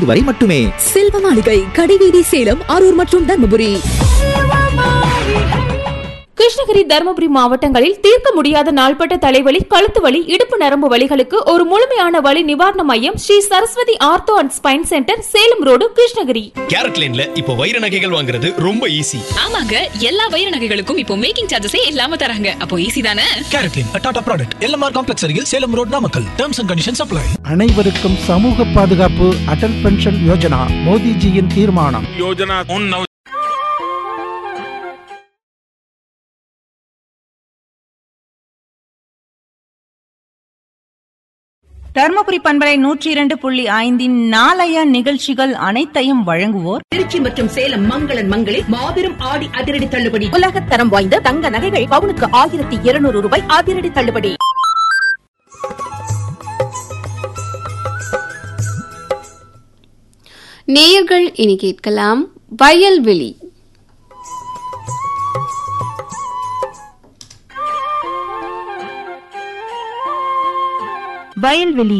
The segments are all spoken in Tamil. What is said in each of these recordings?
ஐந்து வரை மட்டுமே செல்வ மாளிகை கடைவீதி சேலம் அரூர் மற்றும் தர்மபுரி கிருஷ்ணகிரி தருமபுரி மாவட்டங்களில் தீர்க்க முடியாத நாள்பட்ட தலைவலி கழுத்து வலி இடுப்பு நரம்பு வலிகளுக்கு ஒரு முழுமையான வலி நிவாரண மையம் Sri Saraswathi ortho and spine centre Salem road Krishnagiri carat லைன்ல இப்போ வைர நகைகள் வாங்குறது ரொம்ப ஈஸி ஆமாங்க எல்லா வைர நகைகளுக்கும் இப்போ மேக்கிங் சார்ஜஸே இல்லாம தராங்க அப்போ ஈஸி தானே கேரட்லின் டாடா ப்ராடக்ட் எல்எம்ஆர் காம்ப்ளெக்ஸ் அருகில் Salem road Namakkal terms and conditions apply அனைவருக்கும் சமூக பாதுகாப்பு அடல் பென்ஷன் யோஜனா மோடிஜியின் தீர்மானம் योजना उन नौ தர்மபுரி பண்பலை நூற்றி இரண்டு புள்ளி ஐந்தின் நாளைய நிகழ்ச்சிகள் அனைத்தையும் வழங்குவோர் திருச்சி மற்றும் சேலம் மங்களன் மங்களில் மாபெரும் ஆடி அதிரடி தள்ளுபடி உலக தரம் வாய்ந்த தங்க நகைகள் பவுனுக்கு ஆயிரத்தி இருநூறு ரூபாய் அதிரடி தள்ளுபடி நேயர்கள் இனி கேட்கலாம் வயல்வெளி வயல்வெளி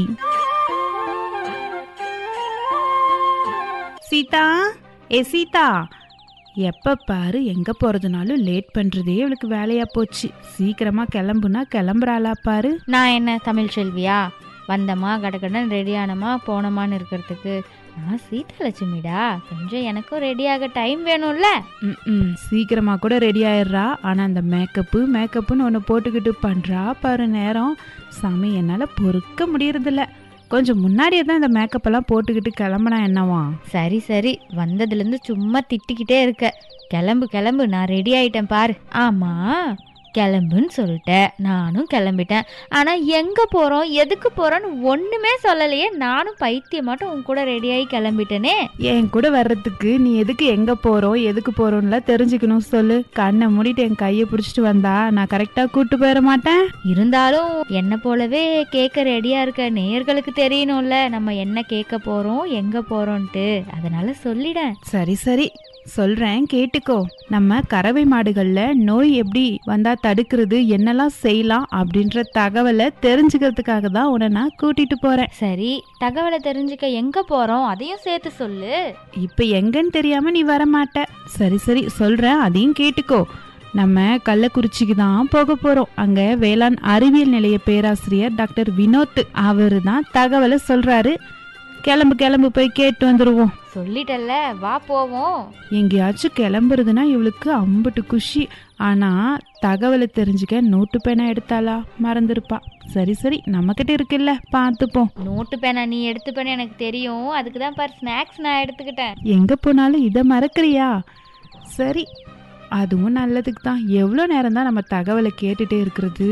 சீதா ஏ சீதா எப்ப பாரு எங்க போறதுனாலும் லேட் பண்றதே இவளுக்கு வேலையா போச்சு சீக்கிரமா கிளம்புனா கிளம்புறாளா பாரு நான் என்ன தமிழ் செல்வியா வந்தமா கடகடன் ரெடியானமா போனமான்னு இருக்கிறதுக்கு நான் சீதாலட்சுமிடா கொஞ்சம் எனக்கும் ரெடியாக டைம் வேணும்ல ம் சீக்கிரமா கூட ரெடி ஆயிடுறா ஆனா அந்த மேக்கப்பு மேக்கப்புன்னு ஒன்று போட்டுக்கிட்டு பண்றா பாரு நேரம் சாமி என்னால பொறுக்க முடியறதில்ல கொஞ்சம் முன்னாடியே தான் இந்த மேக்கப் எல்லாம் போட்டுக்கிட்டு கிளம்புனா என்னவா சரி சரி வந்ததுலேருந்து சும்மா திட்டிக்கிட்டே இருக்க கிளம்பு கிளம்பு நான் ரெடி ஆயிட்டேன் பாரு ஆமா கிளம்புன்னு சொல்லிட்டேன் நானும் கிளம்பிட்டேன் ஆனா எங்க போறோம் எதுக்கு போறோம்னு ஒண்ணுமே சொல்லலையே நானும் பைத்தியமாட்டம் உன் கூட ரெடியாகி கிளம்பிட்டேனே என் கூட வர்றதுக்கு நீ எதுக்கு எங்க போறோம் எதுக்கு போறோம்லாம் தெரிஞ்சுக்கணும் சொல்லு கண்ணை மூடிட்டு என் கையை பிடிச்சிட்டு வந்தா நான் கரெக்டா கூட்டு போயிட மாட்டேன் இருந்தாலும் என்ன போலவே கேட்க ரெடியா இருக்க நேயர்களுக்கு தெரியணும்ல நம்ம என்ன கேட்க போறோம் எங்க போறோம்ட்டு அதனால சொல்லிடேன் சரி சரி சொல்றேன் கேட்டுக்கோ நம்ம கறவை மாடுகள்ல நோய் எப்படி வந்தா தடுக்கிறது என்னெல்லாம் செய்யலாம் அப்படின்ற தகவலை தெரிஞ்சுக்கிறதுக்காக தான் உன்னை நான் கூட்டிட்டு போறேன் சரி தகவலை தெரிஞ்சுக்க எங்க போறோம் அதையும் சேர்த்து சொல்லு இப்ப எங்கன்னு தெரியாம நீ வர மாட்ட சரி சரி சொல்றேன் அதையும் கேட்டுக்கோ நம்ம கள்ளக்குறிச்சிக்கு தான் போக போறோம் அங்க வேளாண் அறிவியல் நிலைய பேராசிரியர் டாக்டர் வினோத் அவரு தான் தகவலை சொல்றாரு கிளம்பு கிளம்பு போய் கேட்டு வந்துருவோம் சொல்லிட்டல்ல வா போவோம் எங்கேயாச்சும் கிளம்புறதுன்னா இவளுக்கு அம்புட்டு குஷி ஆனா தகவலை தெரிஞ்சுக்க நோட்டு பேனா எடுத்தாளா மறந்துருப்பா சரி சரி நம்மகிட்ட இருக்குல்ல பார்த்துப்போம் நோட்டு பேனா நீ எடுத்துப்பேன்னு எனக்கு தெரியும் அதுக்கு தான் பாரு ஸ்நாக்ஸ் நான் எடுத்துக்கிட்டேன் எங்க போனாலும் இதை மறக்கறியா சரி அதுவும் நல்லதுக்கு தான் எவ்வளோ நேரம் தான் நம்ம தகவலை கேட்டுட்டே இருக்கிறது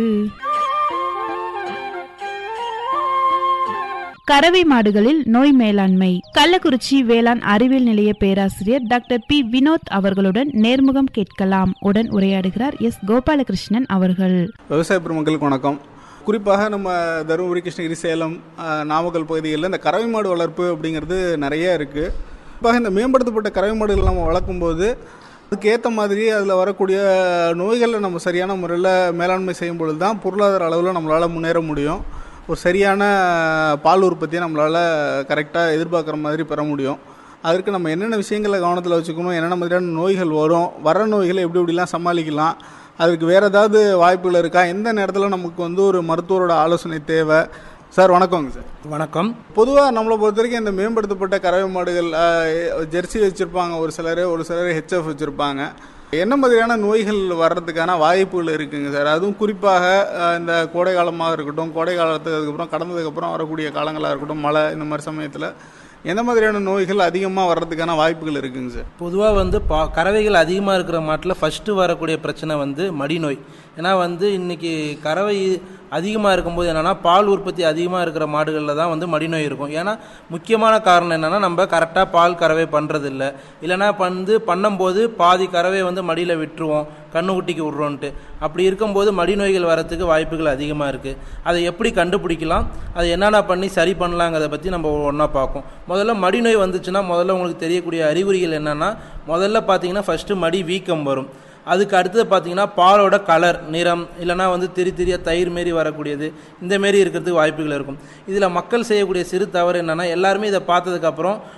கறவை மாடுகளில் நோய் மேலாண்மை கள்ளக்குறிச்சி வேளாண் அறிவியல் நிலைய பேராசிரியர் டாக்டர் பி வினோத் அவர்களுடன் நேர்முகம் கேட்கலாம் உடன் உரையாடுகிறார் எஸ் கோபாலகிருஷ்ணன் அவர்கள் விவசாய பெருமக்களுக்கு வணக்கம் குறிப்பாக நம்ம தருமபுரி கிருஷ்ணகிரி சேலம் அஹ், நாமக்கல் பகுதிகளில் இந்த கறவை மாடு வளர்ப்பு அப்படிங்கிறது நிறைய இருக்குது குறிப்பாக இந்த மேம்படுத்தப்பட்ட கறவை மாடுகள் நம்ம வளர்க்கும்போது அதுக்கேற்ற மாதிரி அதில் வரக்கூடிய நோய்களை நம்ம சரியான முறையில் மேலாண்மை செய்யும் பொழுது தான் பொருளாதார அளவில் நம்மளால் முன்னேற முடியும் ஒரு சரியான பால் உற்பத்தியை நம்மளால் கரெக்டாக எதிர்பார்க்குற மாதிரி பெற முடியும் அதற்கு நம்ம என்னென்ன விஷயங்களை கவனத்தில் வச்சுக்கணும் என்னென்ன மாதிரியான நோய்கள் வரும் வர நோய்களை எப்படி எப்படிலாம் சமாளிக்கலாம் அதுக்கு வேறு ஏதாவது வாய்ப்புகள் இருக்கா எந்த நேரத்தில் நமக்கு வந்து ஒரு மருத்துவரோட ஆலோசனை தேவை சார் வணக்கங்க சார் வணக்கம் பொதுவாக நம்மளை பொறுத்த வரைக்கும் இந்த மேம்படுத்தப்பட்ட கறவை மாடுகள் அஹ், ஜெர்சி வச்சுருப்பாங்க ஒரு சிலர் ஒரு சிலர் ஹெச்எஃப் வச்சுருப்பாங்க என்ன மாதிரியான நோய்கள் வர்றதுக்கான வாய்ப்புகள் இருக்குங்க சார் அதுவும் குறிப்பாக அஹ், இந்த கோடை காலமாக இருக்கட்டும் கோடை காலத்துக்கு அதுக்கப்புறம் கடந்ததுக்கப்புறம் வரக்கூடிய காலங்களாக இருக்கட்டும் மழை இந்த மாதிரி சமயத்தில் எந்த மாதிரியான நோய்கள் அதிகமாக வர்றதுக்கான வாய்ப்புகள் இருக்குங்க சார் பொதுவாக வந்து பா கறவைகள் அதிகமாக இருக்கிற மாட்டில் ஃபஸ்ட்டு வரக்கூடிய பிரச்சனை வந்து மடிநோய் ஏன்னா வந்து இன்னைக்கு கறவை அதிகமாக இருக்கும்போது என்னென்னா பால் உற்பத்தி அதிகமாக இருக்கிற மாடுகளில் தான் வந்து மடிநோய் இருக்கும் ஏன்னா முக்கியமான காரணம் என்னென்னா நம்ம கரெக்டாக பால் கறவை பண்ணுறதில்ல இல்லைன்னா வந்து பண்ணும்போது பாதி கறவை வந்து மடியில் விட்டுருவோம் கண்ணுக்குட்டிக்கு விட்றோன்ட்டு அப்படி இருக்கும்போது மடிநோய்கள் வரத்துக்கு வாய்ப்புகள் அதிகமாக இருக்குது அதை எப்படி கண்டுபிடிக்கலாம் அதை என்னென்ன பண்ணி சரி பண்ணலாங்கிறத பற்றி நம்ம ஒன்றா பார்ப்போம் முதல்ல மடிநோய் வந்துச்சுன்னா முதல்ல உங்களுக்கு தெரியக்கூடிய அறிகுறிகள் என்னென்னா முதல்ல பார்த்தீங்கன்னா ஃபஸ்ட்டு மடி வீக்கம் வரும் அதுக்கு அடுத்தது பார்த்தீங்கன்னா பாலோட கலர் நிறம் இல்லைனா வந்து திரி திரியா தயிர் மாரி வரக்கூடியது இந்த மாரி இருக்கிறதுக்கு வாய்ப்புகள் இருக்கும் இதில் மக்கள் செய்யக்கூடிய சிறு தவறு என்னென்னா எல்லாருமே இதை பார்த்ததுக்கப்புறம்